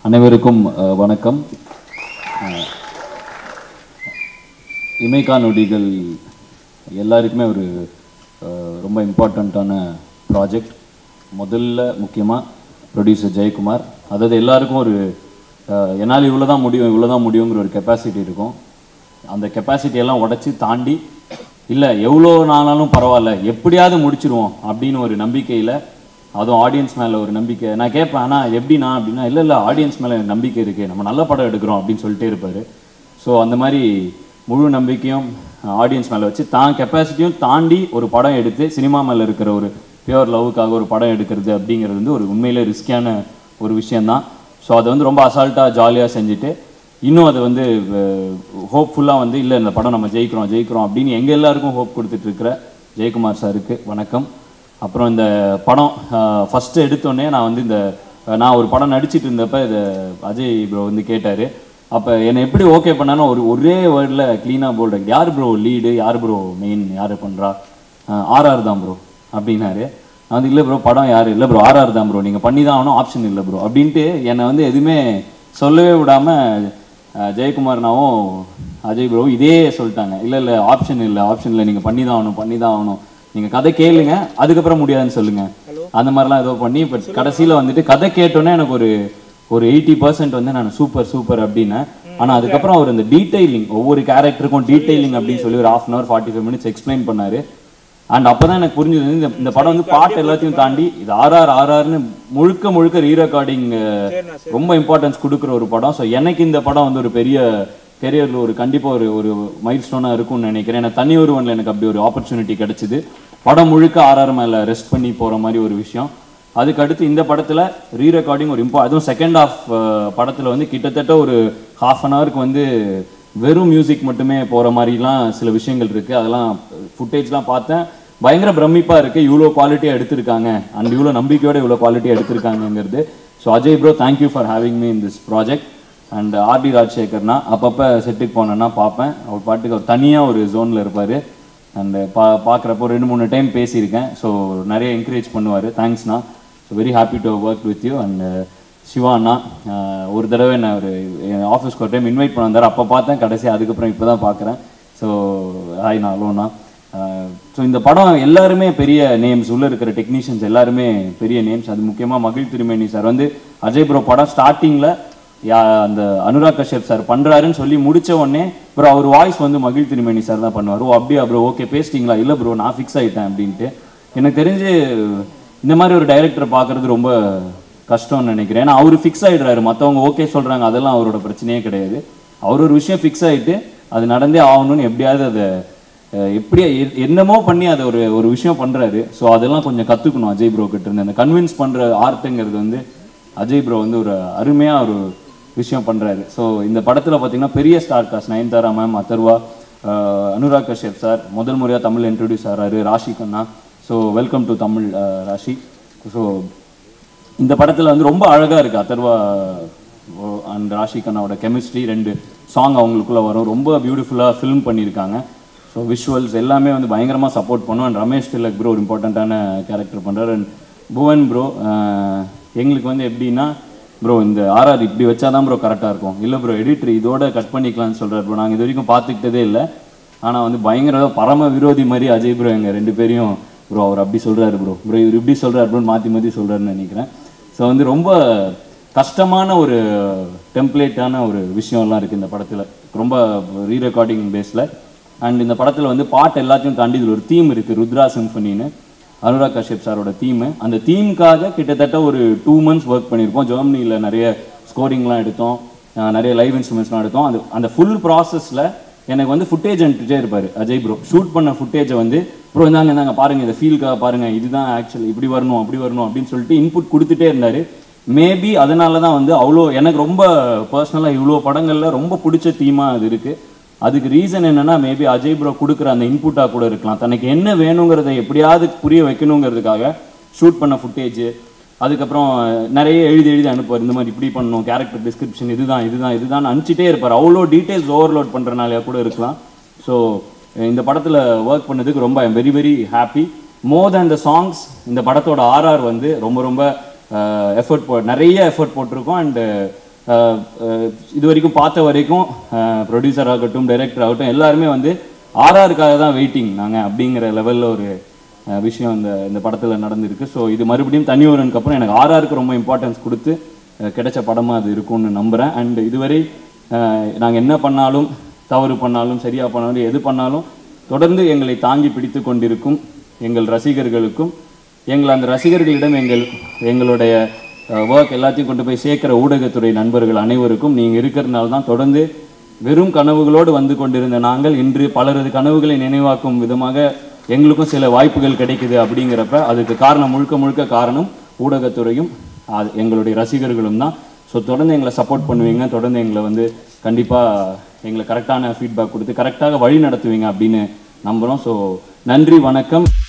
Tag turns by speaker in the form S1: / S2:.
S1: அனைவருக்கும் அஹ், வணக்கம் அஹ், இமைக்கா நொடிகள் எல்லாருக்குமே ஒரு அஹ், ரொம்ப இம்பார்ட்டண்ட்டான ப்ராஜெக்ட் முதல்ல முக்கியமாக ப்ரொடியூசர் ஜெயக்குமார் அதாவது எல்லாருக்கும் ஒரு அஹ், என்னால் இவ்வளோ தான் முடியும் இவ்வளோ தான் முடியுங்கிற ஒரு கெப்பாசிட்டி இருக்கும் அந்த கெப்பாசிட்டி எல்லாம் உடச்சி தாண்டி இல்லை எவ்வளோ நாளாலும் பரவாயில்ல எப்படியாவது முடிச்சிருவோம் அப்படின்னு ஒரு நம்பிக்கையில் அதுவும் ஆடியன்ஸ் மேலே ஒரு நம்பிக்கை நான் கேட்பேன் ஆனால் எப்படிண்ணா அப்படின்னா இல்லை இல்லை ஆடியன்ஸ் மேலே எனக்கு நம்பிக்கை இருக்குது நம்ம நல்ல படம் எடுக்கிறோம் அப்படின்னு சொல்லிட்டே இருப்பார் ஸோ அந்த மாதிரி முழு நம்பிக்கையும் ஆடியன்ஸ் மேலே வச்சு தான் கெப்பாசிட்டியும் தாண்டி ஒரு படம் எடுத்து சினிமா மேலே இருக்கிற ஒரு பியூர் லவ்வுக்காக ஒரு படம் எடுக்கிறது அப்படிங்கிறது வந்து ஒரு உண்மையிலே ரிஸ்கியான ஒரு விஷயந்தான் ஸோ அதை வந்து ரொம்ப அசால்ட்டாக ஜாலியாக செஞ்சுட்டு இன்னும் அதை வந்து ஹோப்ஃபுல்லாக வந்து இல்லை இந்த படம் நம்ம ஜெயிக்கிறோம் ஜெயிக்கிறோம் அப்படின்னு எங்கள் எல்லாருக்கும் ஹோப் கொடுத்துட்டு இருக்கிற ஜெயக்குமார் சாருக்கு வணக்கம் அப்புறம் இந்த படம் ஃபஸ்ட்டு எடுத்தோடனே நான் வந்து இந்த அஹ், நான் ஒரு படம் நடிச்சிட்டு இருந்தப்ப இதை அஜய் ப்ரோ வந்து கேட்டார் அப்போ என்னை எப்படி ஓகே பண்ணானோ ஒரு ஒரே வேர்டில் க்ளீனாக போல்டு யார் ப்ரோ லீடு யார் ப்ரோ மெயின் யார் பண்ணுறா ஆர்ஆர் தான் ப்ரோ அப்படின்னாரு நான் வந்து இல்லை ப்ரோ படம் யார் இல்லை ப்ரோ ஆர்ஆர் தான் ப்ரோ நீங்கள் பண்ணி தான் ஆகணும் ஆப்ஷன் இல்லை ப்ரோ அப்படின்ட்டு என்னை வந்து எதுவுமே சொல்லவே விடாமல் ஜெயக்குமார்னாவும் அஜய் ப்ரோ இதே சொல்லிட்டாங்க இல்லை இல்லை ஆப்ஷன் இல்லை ஆப்ஷன் இல்லை நீங்கள் பண்ணி தான் ஆகணும் பண்ணி தான் ஆகணும் நீங்கள் கதை கேளுங்க அதுக்கப்புறம் முடியாதுன்னு சொல்லுங்க அந்த மாதிரிலாம் ஏதோ பண்ணி இப்போ கடைசியில் வந்துட்டு கதை கேட்டோன்னே எனக்கு ஒரு ஒரு எயிட்டி பர்சன்ட் வந்து நான் சூப்பர் சூப்பர் அப்படின்னேன் ஆனால் அதுக்கப்புறம் அவர் இந்த டீடைலிங் ஒவ்வொரு கேரக்டருக்கும் டீடைலிங் அப்படின்னு சொல்லி ஒரு half an hour forty five minutes explain பண்ணாரு அண்ட் அப்பதான் எனக்கு புரிஞ்சது இந்த இந்த படம் வந்து பாட்டு எல்லாத்தையும் தாண்டி இது ஆர்ஆர் ஆர்ஆர்னு முழுக்க முழுக்க ரீ ரெக்கார்டிங் ரொம்ப இம்பார்ட்டன்ஸ் கொடுக்குற ஒரு படம் ஸோ எனக்கு இந்த படம் வந்து ஒரு பெரிய கெரியரில் ஒரு கண்டிப்பாக ஒரு ஒரு மைல் ஸ்டோனாக இருக்கும்னு நினைக்கிறேன் ஏன்னா தனி ஒருவனில் எனக்கு அப்படி ஒரு ஆப்பர்ச்சுனிட்டி கிடைச்சிது படம் முழுக்க ஆர்ஆர் மேலே ரெஸ்ட் பண்ணி போகிற மாதிரி ஒரு விஷயம் அதுக்கு அடுத்து இந்த படத்தில் ரீ ரெக்கார்டிங் ஒரு இம்பா அதுவும் செகண்ட் ஆஃப் படத்தில் வந்து கிட்டத்தட்ட ஒரு ஹாஃப் அன் ஹவருக்கு வந்து வெறும் மியூசிக் மட்டுமே போகிற மாதிரிலாம் சில விஷயங்கள் இருக்குது அதெல்லாம் ஃபுட்டேஜ்லாம் பார்த்தேன் பயங்கர பிரமிப்பாக இருக்குது இவ்வளோ குவாலிட்டியாக எடுத்திருக்காங்க அண்ட் இவ்வளோ நம்பிக்கையோட இவ்வளோ குவாலிட்டியாக எடுத்திருக்காங்கங்கிறது so Ajay bro thank you for having me in this project and RD ராஜசேகர்னா அப்பப்போ செட்டுக்கு போனேன்னா பார்ப்பேன் அவர் பாட்டுக்கு அவர் தனியாக ஒரு ஜோனில் இருப்பார் அண்ட் பா பார்க்குறப்போ ரெண்டு மூணு டைம் பேசியிருக்கேன் ஸோ நிறைய என்கரேஜ் பண்ணுவார் தேங்க்ஸ்ண்ணா so very happy to work with you and Siva அண்ணா அஹ், ஒரு தடவை நான் ஒரு என் ஆஃபீஸ்க்கு ஒரு டைம் இன்வைட் பண்ண வந்தார் அப்போ பார்த்தேன் கடைசி அதுக்கப்புறம் இப்போ தான் பார்க்குறேன் ஸோ ஹாய் நான் அலோனா ஸோ இந்த படம் எல்லாருமே பெரிய நேம்ஸ் உள்ளே இருக்கிற டெக்னீஷியன்ஸ் எல்லாருமே பெரிய நேம்ஸ் அது முக்கியமாக மகிழ் திருமேனி சார் வந்து அஜய் ப்ரோ படம் ஸ்டார்டிங்கில் யா அந்த அனுராக் கஷ்யப் சார் பண்ணுறாருன்னு சொல்லி முடிச்ச உடனே ப்ரோ அவர் வாய்ஸ் வந்து மகிழ் திருமேனி சார் தான் பண்ணுவார் ஓ அப்படியா ப்ரோ ஓகே பேசிட்டீங்களா இல்லை ப்ரோ நான் ஃபிக்ஸ் ஆகிட்டேன் அப்படின்ட்டு எனக்கு தெரிஞ்சு இந்த மாதிரி ஒரு டைரக்டரை பார்க்குறது ரொம்ப கஷ்டம்னு நினைக்கிறேன் ஏன்னா அவர் ஃபிக்ஸ் ஆகிடுறாரு மற்றவங்க ஓகே சொல்கிறாங்க அதெல்லாம் அவரோட பிரச்சனையே கிடையாது அவர் ஒரு விஷயம் ஃபிக்ஸ் ஆகிட்டு அது நடந்தே ஆகணும்னு எப்படியாவது அதை அஹ், எப்படி எ- என்னமோ பண்ணி அதை ஒரு ஒரு விஷயம் பண்ணுறாரு ஸோ அதெல்லாம் கொஞ்சம் கற்றுக்கணும் அஜய் ப்ரோ கிட்ட இருந்து அந்த கன்வின்ஸ் பண்ணுற ஆர்ட்டுங்கிறது வந்து அஜய் ப்ரோ வந்து ஒரு அருமையாக ஒரு விஷயம் பண்ணுறாரு ஸோ இந்த படத்தில் பார்த்தீங்கன்னா பெரிய star cast Nayanthara ma'am Atharvaa அஹ், அனுராக் கஷ்யப் சார் முதல் முறையாக தமிழ் இன்ட்ரடியூஸ் ஆகிறாரு Raashi Khanna so welcome to Tamil ah, Raashi so இந்த படத்தில் வந்து ரொம்ப அழகாக இருக்குது அதர்வா அண்ட் ராஷி கண்ணாவோட கெமிஸ்ட்ரி ரெண்டு சாங் அவங்களுக்குள்ள வரும் ரொம்ப பியூட்டிஃபுல்லாக ஃபில்ம் பண்ணியிருக்காங்க ஸோ விஷுவல்ஸ் எல்லாமே வந்து பயங்கரமாக சப்போர்ட் பண்ணும் அண்ட் ரமேஷ் திலக் ப்ரோ ஒரு இம்பார்ட்டண்ட்டான கேரக்டர் பண்ணுறாரு அண்ட் புவன் ப்ரோ எங்களுக்கு வந்து எப்படின்னா ப்ரோ இந்த ஆர்ஆர் இப்படி வச்சா தான் ப்ரோ கரெக்டாக இருக்கும் இல்லை ப்ரோ எடிட்டர் இதோட கட் பண்ணிக்கலாம்னு சொல்கிறார் ப்ரோ நாங்கள் இது வரைக்கும் பார்த்துக்கிட்டதே இல்லை ஆனால் வந்து பயங்கர பரம விரோதி மாதிரி அஜய் ப்ரோ எங்கள் ரெண்டு பேரையும் ப்ரோ அவர் அப்படி சொல்கிறாரு ப்ரோ ப்ரோ இவர் இப்படி சொல்கிறார் ப்ரோன்னு மாற்றி மாற்றி சொல்கிறாருன்னு நினைக்கிறேன் ஸோ வந்து ரொம்ப கஷ்டமான ஒரு டெம்ப்ளேட்டான ஒரு விஷயம்லாம் இருக்குது இந்த படத்தில் ரொம்ப ரீ ரெக்கார்டிங் பேஸில் அண்ட் இந்த படத்தில் வந்து பாட்டு எல்லாத்தையும் தாண்டி இதில் ஒரு தீம் இருக்குது ருத்ரா சிம்பனின்னு அனுராக் கஷ்யப் சாரோட தீமு அந்த தீமுக்காக கிட்டத்தட்ட ஒரு டூ மந்த்ஸ் ஒர்க் பண்ணியிருக்கோம் ஜெர்மனியில் நிறைய ஸ்கோரிங்லாம் எடுத்தோம் அஹ் நிறைய லைவ் இன்ஸ்ட்ருமெண்ட்ஸ்லாம் எடுத்தோம் அது அந்த ஃபுல் ப்ராசஸில் எனக்கு வந்து ஃபுட்டேஜ் அனுப்பிட்டே இருப்பார் அஜய் ப்ரோ ஷூட் பண்ண ஃபுட்டேஜை வந்து ப்ரோ இந்தாங்க இந்தாங்க பாருங்க இந்த ஃபீல்க்காக பாருங்க இதுதான் ஆக்சுவலி இப்படி வரணும் அப்படி வரணும் அப்படின்னு சொல்லிட்டு இன்புட் கொடுத்துட்டே இருந்தார் மேபி அதனால தான் வந்து அவ்வளோ எனக்கு ரொம்ப பர்சனலாக இவ்வளோ படங்களில் ரொம்ப பிடிச்ச தீமாக அது இருக்குது அதுக்கு ரீசன் என்னன்னா மேபி அஜய் ப்ரோ கொடுக்குற அந்த இன்புட்டாக கூட இருக்கலாம் தனக்கு என்ன வேணுங்கிறத எப்படியாவது புரிய வைக்கணுங்கிறதுக்காக ஷூட் பண்ண ஃபுட்டேஜ் அதுக்கப்புறம் நிறைய எழுதி எழுதி அனுப்புவார் இந்த மாதிரி இப்படி பண்ணணும் கேரக்டர் டிஸ்கிரிப்ஷன் இதுதான் இதுதான் இதுதான் அனுப்பிச்சிட்டே இருப்பார் அவ்வளோ டீட்டெயில்ஸ் ஓவர்லோட் பண்ணுறனாலே கூட இருக்கலாம் ஸோ இந்த படத்தில் ஒர்க் பண்ணதுக்கு ரொம்ப I'm very very happy more than the songs இந்த படத்தோட ஆர்ஆர் வந்து ரொம்ப ரொம்ப எஃபர்ட் போ நிறைய எஃபர்ட் போட்டிருக்கோம் அண்டு அஹ், அஹ், இது வரைக்கும் பார்த்த வரைக்கும் ப்ரொடியூசர் ஆகட்டும் டைரக்டர் ஆகட்டும் எல்லாருமே வந்து ஆர்ஆருக்காக தான் வெயிட்டிங் நாங்கள் அப்படிங்கிற லெவலில் ஒரு அஹ், விஷயம் இந்த இந்த படத்தில் நடந்திருக்கு ஸோ இது மறுபடியும் தனி ஒருவனுக்கு அப்புறம் எனக்கு ஆர்ஆருக்கு ரொம்ப இம்பார்ட்டன்ஸ் கொடுத்து அஹ், கிடைச்ச படமாக அது இருக்கும்னு நம்புகிறேன் அண்ட் இதுவரை நாங்கள் என்ன பண்ணாலும் தவறு பண்ணாலும் சரியாக பண்ணாலும் எது பண்ணாலும் தொடர்ந்து எங்களை தாங்கி பிடித்து கொண்டிருக்கும் எங்கள் ரசிகர்களுக்கும் எங்கள் அந்த ரசிகர்களிடம் எங்கள் எங்களுடைய ஒர்க் எல்லாத்தையும் கொண்டு போய் சேர்க்கிற ஊடகத்துறை நண்பர்கள் அனைவருக்கும் நீங்கள் இருக்கிறதுனால தான் தொடர்ந்து வெறும் கனவுகளோடு வந்து கொண்டிருந்த நாங்கள் இன்று பலரது கனவுகளை நினைவாக்கும் விதமாக எங்களுக்கும் சில வாய்ப்புகள் கிடைக்குது அப்படிங்கிறப்ப அதுக்கு காரணம் முழுக்க முழுக்க காரணம் ஊடகத்துறையும் அது எங்களுடைய ரசிகர்களும் தான் ஸோ தொடர்ந்து எங்களை சப்போர்ட் பண்ணுவீங்க தொடர்ந்து எங்களை வந்து கண்டிப்பாக எங்களை கரெக்டான ஃபீட்பேக் கொடுத்து கரெக்டாக வழி நடத்துவீங்க அப்படின்னு நம்புகிறோம் ஸோ நன்றி வணக்கம்